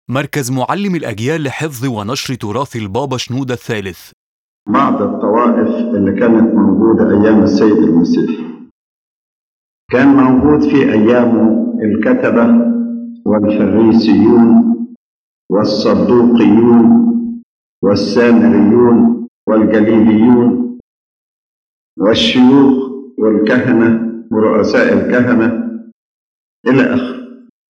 مركز معلم الأجيال لحفظ ونشر تراث البابا شنودة الثالث بعض الطوائف اللي كانت موجودة أيام السيد المسيح كان موجود في أيامه الكتبة والفريسيون والصدوقيون والسامريون والجليليون والشيوخ والكهنة ورؤساء الكهنة إلى آخره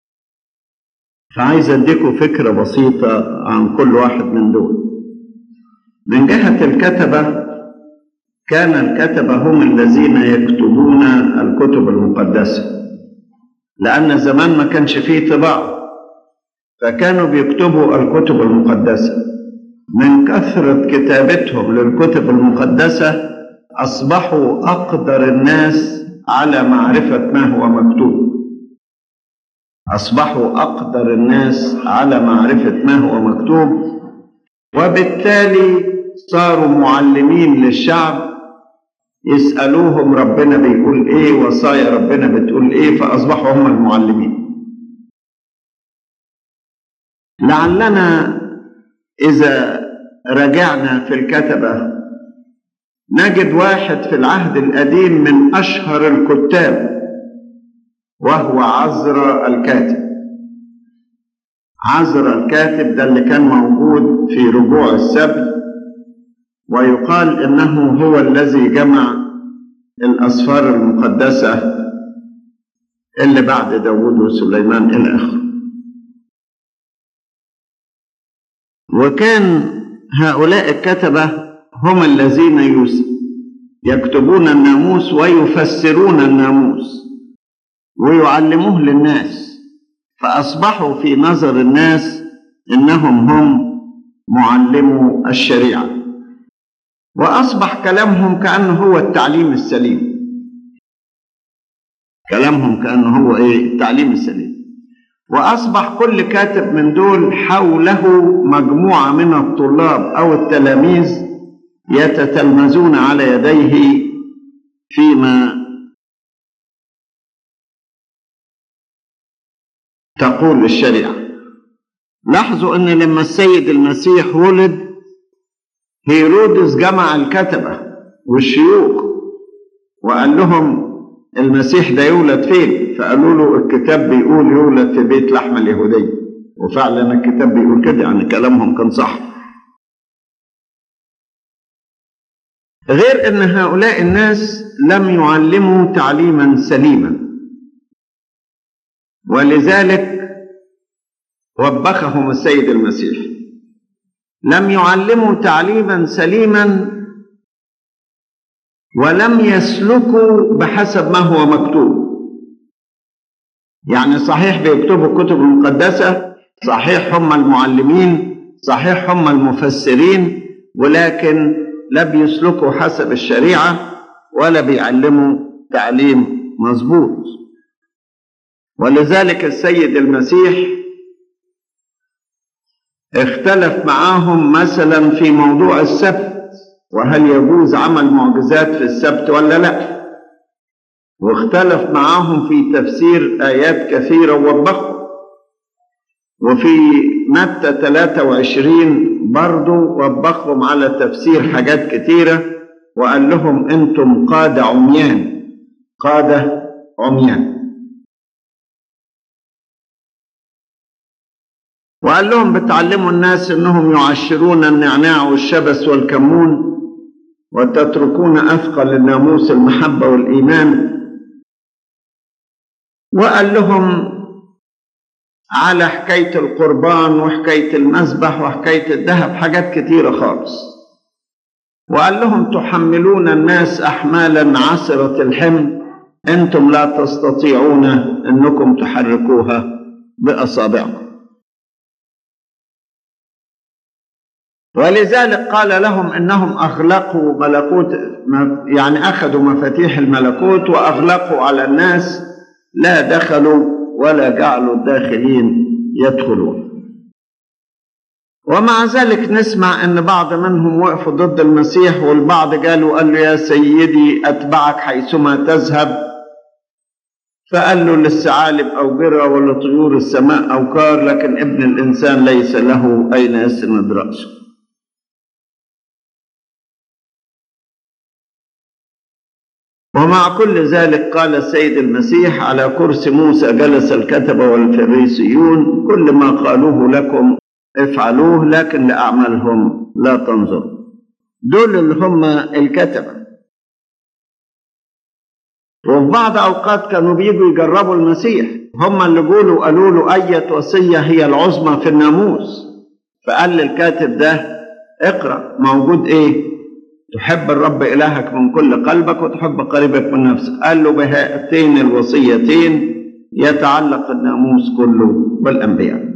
فعايز أديكم فكرة بسيطة عن كل واحد من دول من جهة الكتبة كان الكتبة هم الذين يكتبون الكتب المقدسة لأن زمان ما كانش فيه طباعة فكانوا بيكتبوا الكتب المقدسة من كثرة كتابتهم للكتب المقدسة أصبحوا أقدر الناس على معرفة ما هو مكتوب أصبحوا أقدر الناس على معرفة ما هو مكتوب وبالتالي صاروا معلمين للشعب يسألوهم ربنا بيقول إيه وصايا ربنا بتقول إيه فأصبحوا هم المعلمين لعلنا إذا رجعنا في الكتبة نجد واحد في العهد القديم من أشهر الكتاب وهو عزرا الكاتب عزرا الكاتب ده اللي كان موجود في رجوع السبت ويقال انه هو الذي جمع الاسفار المقدسه اللي بعد داود وسليمان الى اخره وكان هؤلاء الكتبه هم الذين يكتبون الناموس ويفسرون الناموس ويعلموه للناس فأصبحوا في نظر الناس إنهم هم معلمو الشريعة وأصبح كلامهم كأنه هو التعليم السليم كلامهم كأنه هو إيه التعليم السليم وأصبح كل كاتب من دول حوله مجموعة من الطلاب أو التلاميذ يتتلمذون على يديه فيما تقول الشريعة لاحظوا أن لما السيد المسيح ولد هيرودس جمع الكتبة والشيوخ وقال لهم المسيح ده يولد فين فقالوا له الكتاب بيقول يولد في بيت لحم اليهودية وفعلا الكتاب بيقول كده يعني كلامهم كان صح غير ان هؤلاء الناس لم يعلموا تعليما سليما ولذلك وبخهم السيد المسيح لم يعلموا تعليما سليما ولم يسلكوا بحسب ما هو مكتوب يعني صحيح بيكتبوا الكتب المقدسة صحيح هم المعلمين صحيح هم المفسرين ولكن لا بيسلكوا حسب الشريعة ولا بيعلموا تعليم مظبوط ولذلك السيد المسيح اختلف معاهم مثلا في موضوع السبت وهل يجوز عمل معجزات في السبت ولا لا واختلف معاهم في تفسير آيات كثيرة ووبخوا وفي متى 23 برضو وبخهم على تفسير حاجات كثيرة وقال لهم انتم قادة عميان قادة عميان وقال لهم بتعلموا الناس انهم يعشرون النعناع والشبس والكمون وتتركون اثقل الناموس المحبه والايمان وقال لهم على حكايه القربان وحكايه المذبح وحكايه الذهب حاجات كتيره خالص وقال لهم تحملون الناس احمالا عسره الحمل انتم لا تستطيعون انكم تحركوها باصابعكم ولذلك قال لهم انهم اغلقوا ملكوت يعني اخذوا مفاتيح الملكوت واغلقوا على الناس لا دخلوا ولا جعلوا الداخلين يدخلون ومع ذلك نسمع ان بعض منهم وقفوا ضد المسيح والبعض قالوا قال له يا سيدي اتبعك حيثما تذهب فقال له للثعالب أوجرة ولطيور السماء أوكار لكن ابن الإنسان ليس له أين يسند رأسه ومع كل ذلك قال السيد المسيح على كرسي موسى جلس الكتبة والفريسيون كل ما قالوه لكم افعلوه لكن لأعمالهم لا تنظروا دول اللي هم الكتبة وفي بعض أوقات كانوا بيجوا يجربوا المسيح هم اللي قولوا قالوا له أية وصية هي العظمى في الناموس فقال للكاتب ده اقرأ موجود ايه تحب الرب إلهك من كل قلبك وتحب قريبك من نفسك قال له بهاتين الوصيتين يتعلق الناموس كله والأنبياء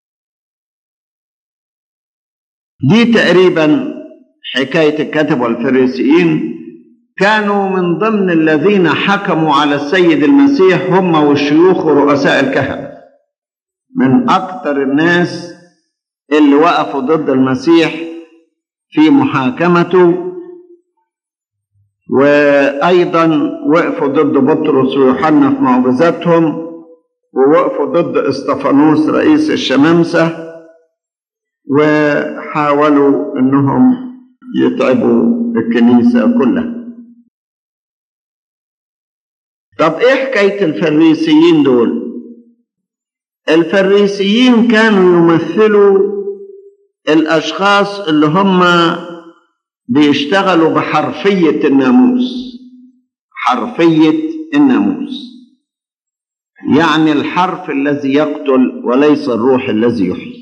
دي تقريبا حكاية الكتب والفريسيين كانوا من ضمن الذين حكموا على السيد المسيح هم والشيوخ ورؤساء الكهنة من أكثر الناس اللي وقفوا ضد المسيح في محاكمته وأيضا وقفوا ضد بطرس ويوحنا في معجزاتهم ووقفوا ضد اسطفانوس رئيس الشمامسة وحاولوا انهم يتعبوا الكنيسة كلها طب ايه حكاية الفريسيين دول الفريسيين كانوا يمثلوا الاشخاص اللي هم بيشتغلوا بحرفية الناموس حرفية الناموس يعني الحرف الذي يقتل وليس الروح الذي يحيي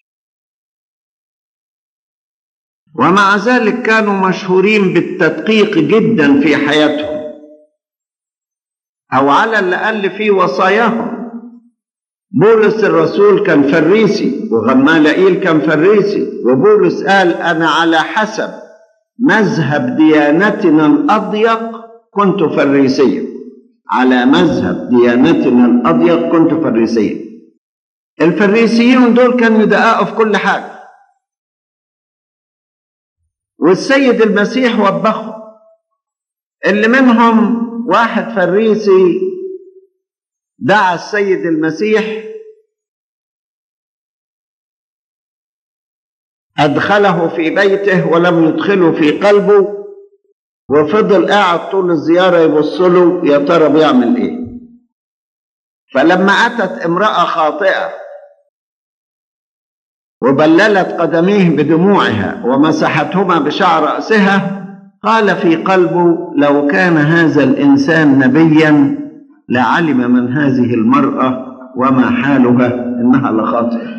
ومع ذلك كانوا مشهورين بالتدقيق جدا في حياتهم او على الاقل في وصاياهم بولس الرسول كان فريسي وغمالائيل كان فريسي وبولس قال انا على حسب مذهب ديانتنا الاضيق كنت فريسيا على مذهب ديانتنا الاضيق كنت فريسيا الفريسيين دول كانوا يدققوا في كل حاجه والسيد المسيح وبخه اللي منهم واحد فريسي دعا السيد المسيح أدخله في بيته ولم يدخله في قلبه وفضل قاعد طول الزيارة يبص له يا ترى بيعمل إيه فلما أتت امرأة خاطئة وبللت قدميه بدموعها ومسحتهما بشعر رأسها قال في قلبه لو كان هذا الإنسان نبيا لعلم من هذه المرأة وما حالها إنها لخاطئة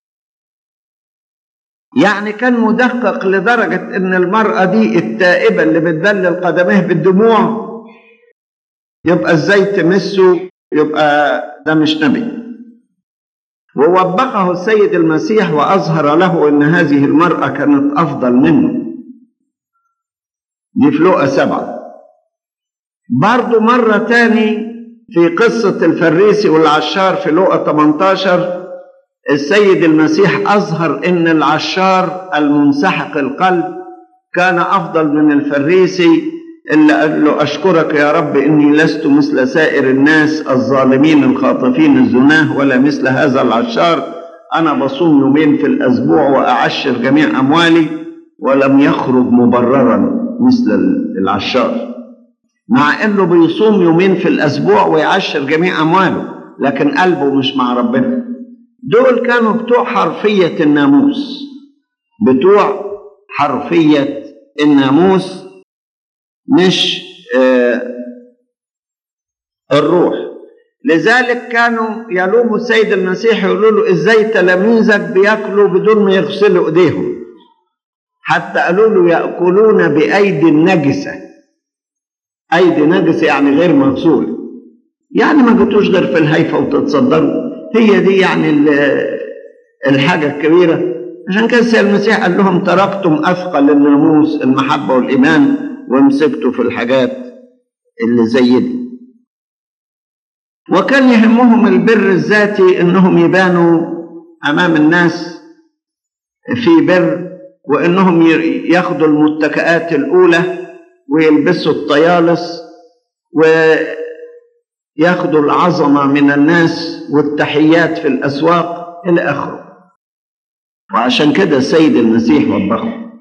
يعني كان مدقق لدرجة إن المرأة دي التائبة اللي بتبلل قدميه بالدموع يبقى إزاي تمسه يبقى ده مش نبي ووبخه السيد المسيح وأظهر له أن هذه المرأة كانت أفضل منه دي في لقى سبعة برضو مرة تاني في قصة الفريسي والعشار في لقى 18 السيد المسيح أظهر أن العشار المنسحق القلب كان أفضل من الفريسي اللي قال له أشكرك يا رب إني لست مثل سائر الناس الظالمين الخاطفين الزناه ولا مثل هذا العشار أنا بصوم يومين في الأسبوع وأعشر جميع أموالي ولم يخرج مبررا مثل العشار مع إنه بيصوم يومين في الأسبوع ويعشر جميع أمواله لكن قلبه مش مع ربنا دول كانوا بتوع حرفية الناموس بتوع حرفية الناموس مش آه الروح لذلك كانوا يلوموا السيد المسيح يقولوا له ازاي تلاميذك بياكلوا بدون ما يغسلوا ايديهم حتى قالوا له ياكلون بايدي نجسه ايدي نجسه يعني غير مغسوله يعني ما جيتوش غير في الهيفه وتتصدروا هي دي يعني الحاجه الكبيره عشان كده السيد المسيح قال لهم تركتم اثقل الناموس المحبه والايمان ومسكتوا في الحاجات اللي زي دي وكان يهمهم البر الذاتي انهم يبانوا امام الناس في بر وانهم ياخدوا المتكئات الاولى ويلبسوا الطيالس ياخدوا العظمة من الناس والتحيات في الأسواق إلى آخره وعشان كده السيد المسيح وبخهم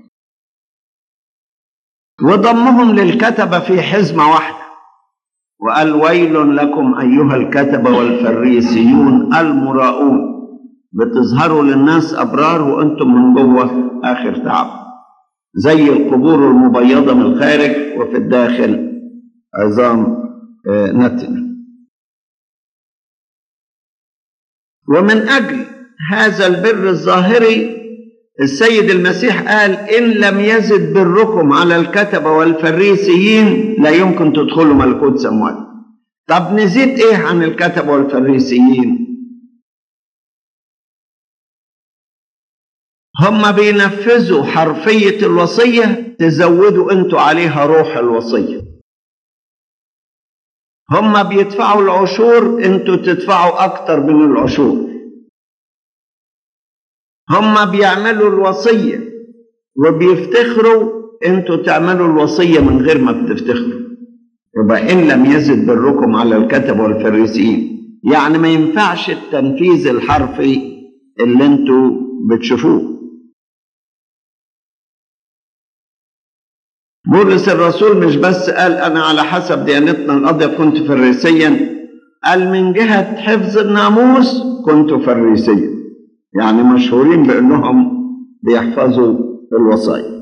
وضمهم للكتبة في حزمة واحدة وقال ويل لكم أيها الكتبة والفريسيون المراؤون بتظهروا للناس أبرار وأنتم من جوه آخر تعب زي القبور المبيضة من الخارج وفي الداخل عظام نتنة ومن أجل هذا البر الظاهري السيد المسيح قال إن لم يزد بركم على الكتبة والفريسيين لا يمكن تدخلوا ملكوت سموات طب نزيد إيه عن الكتبة والفريسيين هم بينفذوا حرفية الوصية تزودوا انتوا عليها روح الوصية هم بيدفعوا العشور انتوا تدفعوا اكتر من العشور هم بيعملوا الوصية وبيفتخروا انتوا تعملوا الوصية من غير ما بتفتخروا يبقى ان لم يزد بركم على الكتب والفريسيين يعني ما ينفعش التنفيذ الحرفي اللي انتوا بتشوفوه بولس الرسول مش بس قال انا على حسب ديانتنا القضية كنت فريسيا قال من جهة حفظ الناموس كنت فريسيا يعني مشهورين بانهم بيحفظوا الوصايا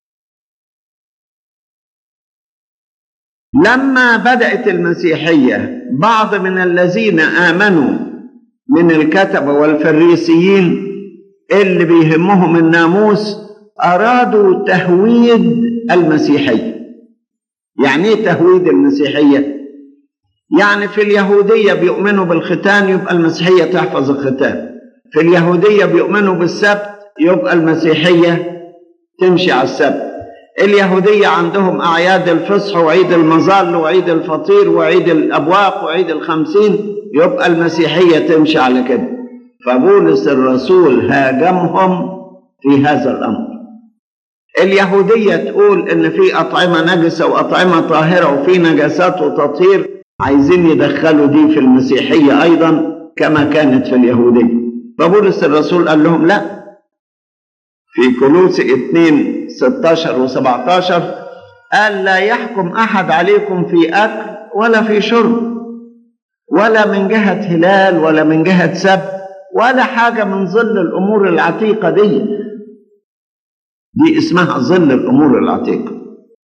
لما بدأت المسيحية بعض من الذين آمنوا من الكتبة والفريسيين اللي بيهمهم الناموس أرادوا تهويد المسيحية يعني ايه تهويد المسيحية يعني في اليهودية بيؤمنوا بالختان يبقى المسيحية تحفظ الختان في اليهودية بيؤمنوا بالسبت يبقى المسيحية تمشي على السبت اليهودية عندهم أعياد الفصح وعيد المظال وعيد الفطير وعيد الأبواق وعيد الخمسين يبقى المسيحية تمشي على كده فبولس الرسول هاجمهم في هذا الأمر اليهودية تقول إن في أطعمة نجسة وأطعمة طاهرة وفي نجاسات وتطهير عايزين يدخلوا دي في المسيحية أيضا كما كانت في اليهودية فبولس الرسول قال لهم لا في كلوس 2 16 و 17 قال لا يحكم أحد عليكم في أكل ولا في شرب ولا من جهة هلال ولا من جهة سبت ولا حاجة من ظل الأمور العتيقة دي دي اسمها ظل الأمور العتيقة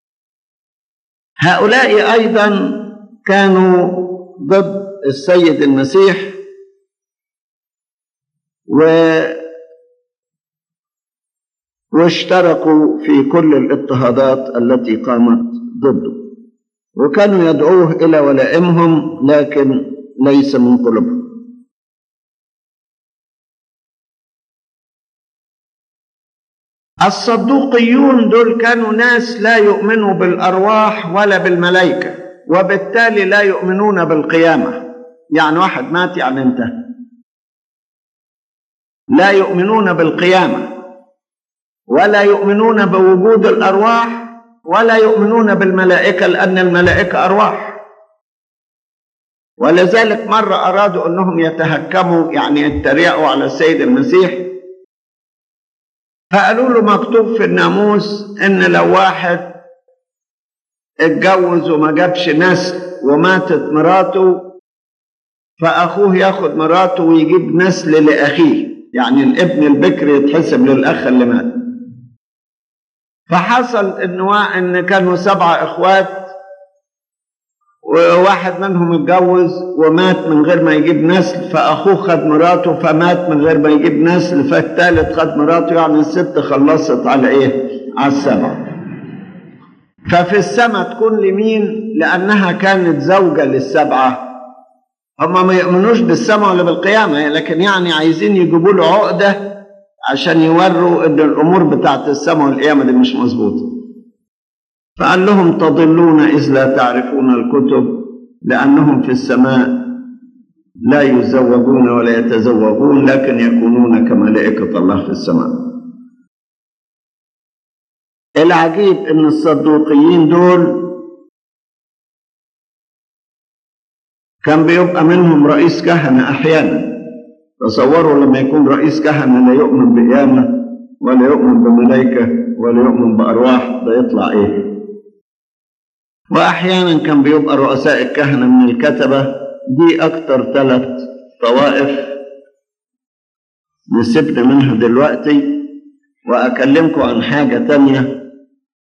هؤلاء أيضا كانوا ضد السيد المسيح و واشتركوا في كل الاضطهادات التي قامت ضده وكانوا يدعوه إلى ولائمهم لكن ليس من قلوبهم الصدوقيون دول كانوا ناس لا يؤمنوا بالأرواح ولا بالملائكة وبالتالي لا يؤمنون بالقيامة يعني واحد مات يعني انتهى لا يؤمنون بالقيامة ولا يؤمنون بوجود الأرواح ولا يؤمنون بالملائكة لأن الملائكة أرواح ولذلك مرة أرادوا أنهم يتهكموا يعني يتريقوا على السيد المسيح فقالوا له مكتوب في الناموس ان لو واحد اتجوز وما جابش نسل وماتت مراته فاخوه ياخد مراته ويجيب نسل لاخيه يعني الابن البكر يتحسب للاخ اللي مات فحصل ان ان كانوا سبعه اخوات وواحد منهم اتجوز ومات من غير ما يجيب نسل فاخوه خد مراته فمات من غير ما يجيب نسل فالثالث خد مراته يعني الست خلصت على ايه على السبعه ففي السماء تكون لمين لانها كانت زوجه للسبعه هم ما يؤمنوش بالسماء ولا بالقيامه لكن يعني عايزين يجيبوا له عقده عشان يوروا ان الامور بتاعت السماء والقيامه دي مش مظبوطه فقال لهم تضلون إذ لا تعرفون الكتب لأنهم في السماء لا يزوجون ولا يتزوجون لكن يكونون كملائكة الله في السماء العجيب ان الصدوقيين دول كان بيبقى منهم رئيس كهنة أحيانا تصوروا لما يكون رئيس كهنة لا يؤمن بقيامة ولا يؤمن بملائكة ولا يؤمن بأرواح ده يطلع إيه وأحيانا كان بيبقى رؤساء الكهنة من الكتبة دي أكتر ثلاث طوائف نسيبنا منها دلوقتي وأكلمكم عن حاجة تانية